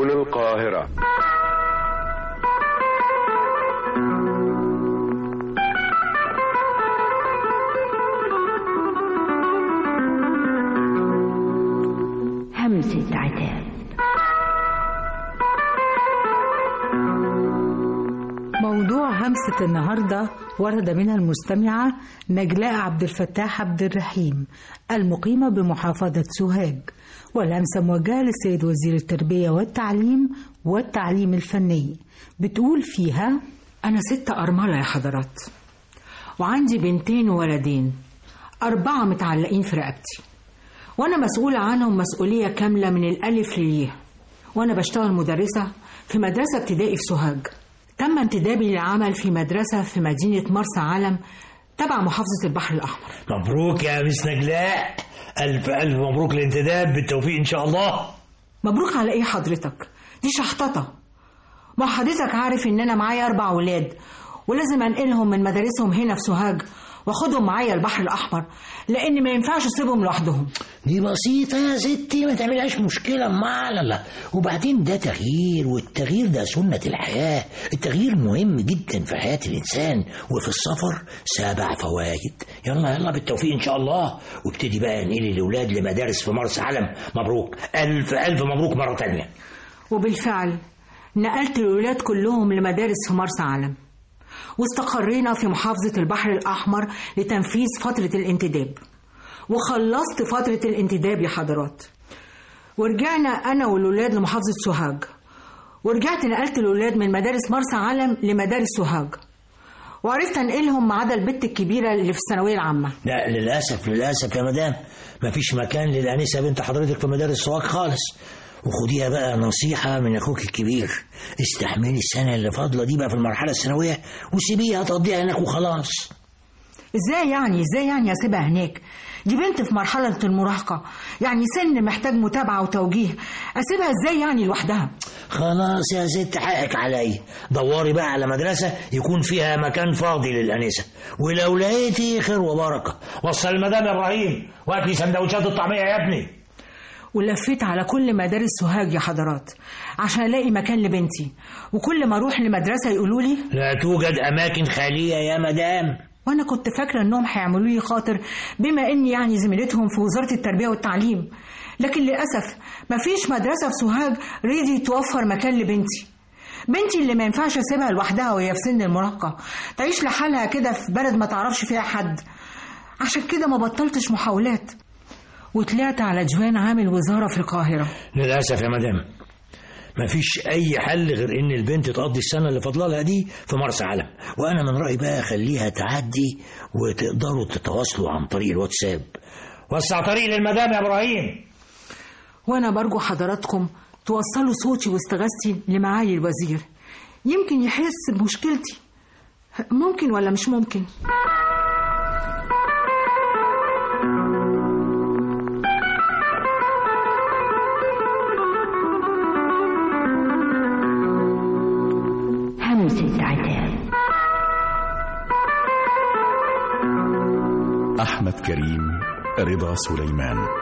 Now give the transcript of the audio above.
سبل القاهرة همسة عتاب موضوع همسة النهاردة ورد منها المستمعة نجلاء عبد الفتاح عبد الرحيم المقيمة بمحافظة سوهاج والهمسة موجهة للسيد وزير التربية والتعليم والتعليم الفني بتقول فيها أنا ست أرملة يا حضرات وعندي بنتين وولدين أربعة متعلقين في رقبتي وأنا مسؤولة عنهم مسؤولية كاملة من الألف للياء وأنا بشتغل مدرسة في مدرسة ابتدائي في سوهاج تم انتدابي للعمل في مدرسة في مدينة مرسى علم تبع محافظة البحر الأحمر مبروك يا مس نجلاء ألف ألف مبروك الانتداب بالتوفيق إن شاء الله مبروك على إيه حضرتك؟ دي شحططة ما حضرتك عارف إن أنا معايا أربع ولاد ولازم أنقلهم من مدارسهم هنا في سوهاج واخدهم معايا البحر الأحمر لأن ما ينفعش أسيبهم لوحدهم دي بسيطة يا ستي ما تعملهاش مشكلة ما لا لا وبعدين ده تغيير والتغيير ده سنة الحياة التغيير مهم جدا في حياة الإنسان وفي السفر سبع فوائد يلا يلا بالتوفيق إن شاء الله وابتدي بقى انقلي الأولاد لمدارس في مرسى علم مبروك ألف ألف مبروك مرة تانية وبالفعل نقلت الولاد كلهم لمدارس في مرسى علم واستقرينا في محافظة البحر الأحمر لتنفيذ فترة الانتداب وخلصت فترة الانتداب يا حضرات ورجعنا أنا والولاد لمحافظة سوهاج ورجعت نقلت الولاد من مدارس مرسى علم لمدارس سوهاج وعرفت انقلهم ما عدا البت الكبيرة اللي في الثانوية العامة لا للأسف للأسف يا مدام مفيش مكان للأنسة بنت حضرتك في مدارس سواق خالص وخديها بقى نصيحة من أخوك الكبير استحملي السنة اللي فاضلة دي بقى في المرحلة الثانوية وسيبيها تقضيها هناك وخلاص ازاي يعني ازاي يعني اسيبها هناك دي بنت في مرحلة المراهقة يعني سن محتاج متابعة وتوجيه اسيبها ازاي يعني لوحدها خلاص يا ست حقك عليا دوري بقى على مدرسة يكون فيها مكان فاضي للأنسة ولو لقيتي خير وبركة وصل المدام يا إبراهيم وهات لي سندوتشات الطعمية يا ابني ولفيت على كل مدارس سوهاج يا حضرات عشان الاقي مكان لبنتي وكل ما اروح لمدرسة يقولوا لي لا توجد أماكن خالية يا مدام وانا كنت فاكره انهم هيعملوا لي خاطر بما اني يعني زميلتهم في وزاره التربيه والتعليم لكن للاسف مفيش مدرسه في سوهاج ريدي توفر مكان لبنتي بنتي اللي ما ينفعش اسيبها لوحدها وهي في سن المراهقه تعيش لحالها كده في بلد ما تعرفش فيها حد عشان كده ما بطلتش محاولات وطلعت على جوان عامل وزاره في القاهره للأسف يا مدام مفيش أي حل غير إن البنت تقضي السنة اللي فاضلة لها دي في مرسى علم وأنا من رأيي بقى خليها تعدي وتقدروا تتواصلوا عن طريق الواتساب وسع طريق للمدام يا إبراهيم وانا برجو حضراتكم توصلوا صوتي واستغاثتي لمعالي الوزير يمكن يحس بمشكلتي ممكن ولا مش ممكن همسة عتاب أحمد كريم رضا سليمان